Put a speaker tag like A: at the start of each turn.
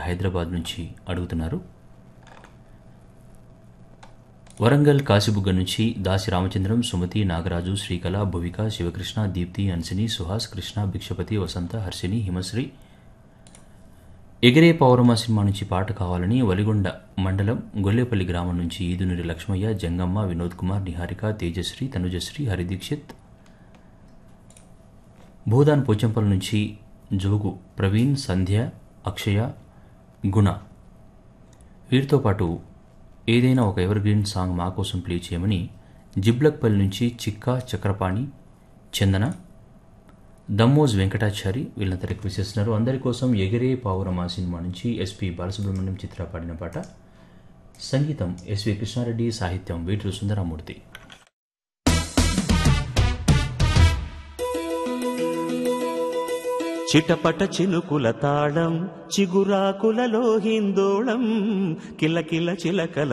A: హైదరాబాద్ నుంచి అడుగుతున్నారు వరంగల్ కాశీబుగ్గ నుంచి దాసి రామచంద్రం సుమతి నాగరాజు శ్రీకళ భువిక శివకృష్ణ దీప్తి అన్సిని సుహాస్ కృష్ణ భిక్షపతి వసంత హర్షిని హిమశ్రీ ఎగిరే పౌరమ సినిమా నుంచి పాట కావాలని వలిగొండ మండలం గొల్లేపల్లి గ్రామం నుంచి ఈదునూరి లక్ష్మయ్య జంగమ్మ వినోద్ కుమార్ నిహారిక తేజశ్రీ తనుజశ్రీ హరిదీక్షిత్ భూదాన్ పోచంపల్ నుంచి జోగు ప్రవీణ్ సంధ్య అక్షయ గుణ వీరితో పాటు ఏదైనా ఒక ఎవర్ గ్రీన్ సాంగ్ మా కోసం ప్లే చేయమని జిబ్లక్పల్లి నుంచి చిక్కా చక్రపాణి చందన దమ్మోజ్ వెంకటాచారి వీళ్ళంతా రిక్వెస్ట్ చేస్తున్నారు అందరి కోసం ఎగిరే పావురమా సినిమా నుంచి ఎస్పి బాలసుబ్రహ్మణ్యం చిత్ర పాడిన పాట సంగీతం ఎస్వి కృష్ణారెడ్డి సాహిత్యం వీటూరు సుందరమూర్తి
B: చిటపట చినుకుల తాళం చిగురాకులలో హిందోళం కిలకిల చిలకల